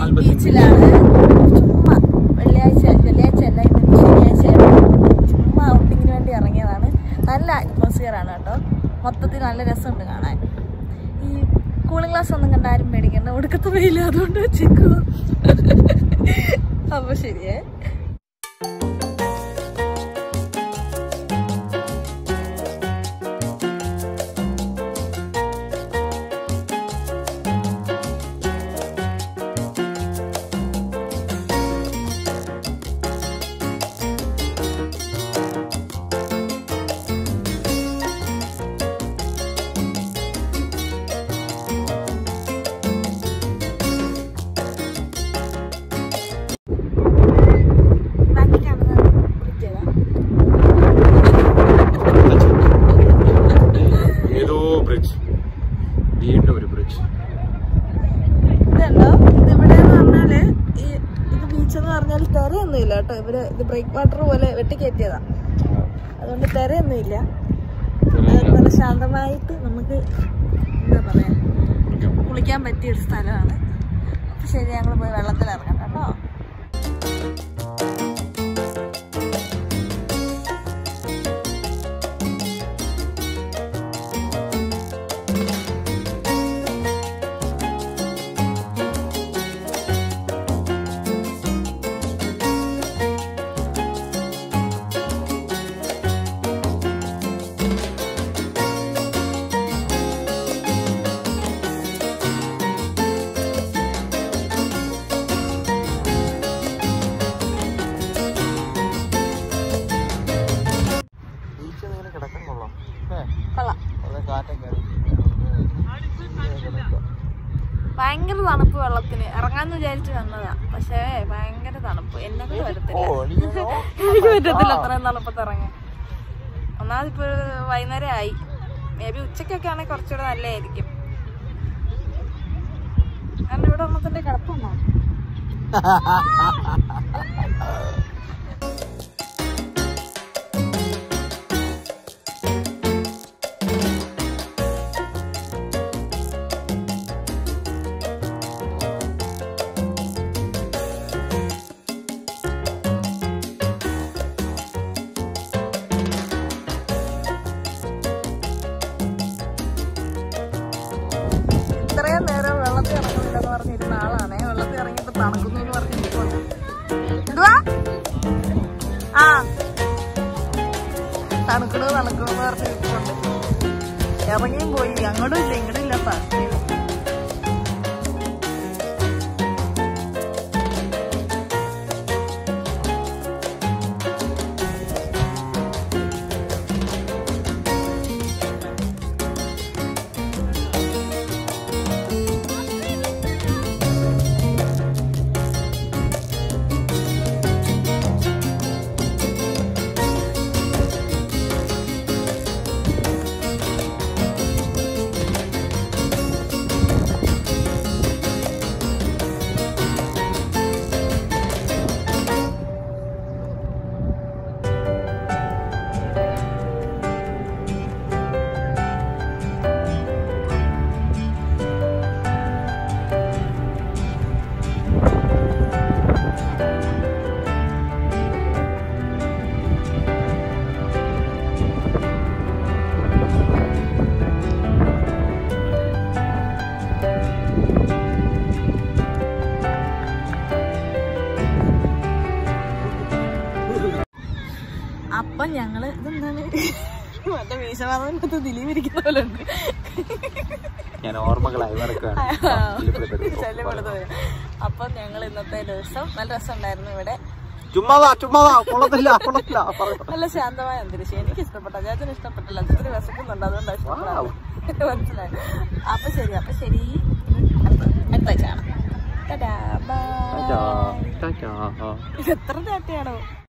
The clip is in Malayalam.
നാഷണൽ ബസ്സിംഗ് ബീച്ചിലാണ് ചുമ്മാ വെള്ളിയാഴ്ച വെള്ളിയാഴ്ച അല്ല ഇന്ന് ശനിയാഴ്ച ചുമ്മാ ഔട്ടിങ്ങിന് വേണ്ടി ഇറങ്ങിയതാണ് നല്ല അറ്റ്മോസ്ഫിയർ ആണ് കേട്ടോ മൊത്തത്തിൽ നല്ല രസമുണ്ട് കാണാൻ ഈ കൂളിംഗ് ഗ്ലാസ് ഒന്നും കണ്ട ആരും പേടിക്കണ്ട ഒടുക്കത്തെ വെയില അതുകൊണ്ട് വെച്ചേക്കോ അപ്പൊ ശരിയേ ബാക്കി കാണുന്നത് ബ്രിഡ്ജ് ഏതാ? ഏതോ ബ്രിഡ്ജ് വീണ്ടും ഒരു ബ്രിഡ്ജ് ഇതുണ്ടോ ഇത് ഇവിടെ എന്ന് പറഞ്ഞാല് ഈ ഇത് ബീച്ച് എന്ന് പറഞ്ഞാൽ തിരയൊന്നും ഇല്ല കേട്ടോ ഇവര് ഇത് ബ്രേക്ക് വാട്ടർ പോലെ വെട്ടിക്കയറ്റിയതാ അതുകൊണ്ട് തിരയൊന്നും ഇല്ല അത് നല്ല ശാന്തമായിട്ട് നമുക്ക് എന്താ പറയാ കുളിക്കാൻ പറ്റിയ ഒരു സ്ഥലമാണ് അപ്പൊ ശരി ഞങ്ങൾ പോയി വെള്ളത്തിൽ ഇറങ്ങാം കേട്ടോ ബീച്ച് ഇങ്ങനെ കിടക്കാൻ കൊള്ളാം കൊള്ളാം വളരെ കാറ്റൊക്കെ ഭയങ്കര തണുപ്പ് വെള്ളത്തിന് ഇറങ്ങാന്ന് വിചാരിച്ച് വന്നതാ പക്ഷേ ഭയങ്കര തണുപ്പ് എന്നൊക്കെ വരത്തില്ല എനിക്ക് പറ്റത്തില്ല അത്രയും തണുപ്പത്ത് ഇറങ്ങാൻ ഒന്നാമത് ഇപ്പൊ വൈകുന്നേരം ആയി മേ ബി ഉച്ചക്കൊക്കെ ആണെങ്കിൽ കുറച്ചുകൂടെ നല്ലതായിരിക്കും കാരണം ഇവിടെ ഒന്നത്തിന്റെ കിടപ്പുണ്ടോ ഇത്രയും നേരം വെള്ളത്തിൽ ഇറങ്ങുന്നില്ലെന്ന് പറഞ്ഞിരുന്ന ആളാണേ വെള്ളത്തിൽ ഇറങ്ങിയപ്പോ തണുക്കുന്നു എന്ന് പറഞ്ഞിരിക്കുന്നുണ്ട് എന്തുവാ ആ തണുക്കണു തണുക്കണു എന്ന് പറഞ്ഞിരിക്കുന്നുണ്ട് ഇറങ്ങിയും പോയി അങ്ങോട്ടും ഇല്ല ഇങ്ങോട്ടും ഇല്ല അവസ്ഥയിൽ അപ്പൊ ഞങ്ങള് ഇതെന്താണ് മറ്റേ മീശമാധവനകത്ത് ദിലീപ് ഇരിക്കുന്ന പോലെ ഉണ്ട് ഞാൻ ഓർമ്മകളായി മറക്കുകയാണ് ശല്യപ്പെടുത്ത പോലെ. അപ്പൊ ഞങ്ങൾ ഇന്നത്തെ ദിവസം നല്ല രസമുണ്ടായിരുന്നു ഇവിടെ ചുമ്മാതാ ചുമ്മാതാ കൊള്ളത്തില്ല കൊള്ളത്തില്ല പറയൂ. നല്ല ശാന്തമായ അന്തരീക്ഷം എനിക്ക് ഇഷ്ടപ്പെട്ട അദ്ദേഹത്തിന് ഇഷ്ടപ്പെട്ടില്ല അദ്ദേഹത്തിന് വിശക്കുന്നുണ്ട് അതുകൊണ്ടാണ് ഇഷ്ടപ്പെട്ടത് മനസ്സിലായി അപ്പൊ ശരി അപ്പൊ ശരി അടുത്ത അടുത്ത ആഴ്ച കാണാം ടാറ്റാ, ടാറ്റാ, bye. ടാറ്റാ. ഇത് എത്ര ടാറ്റയാണോ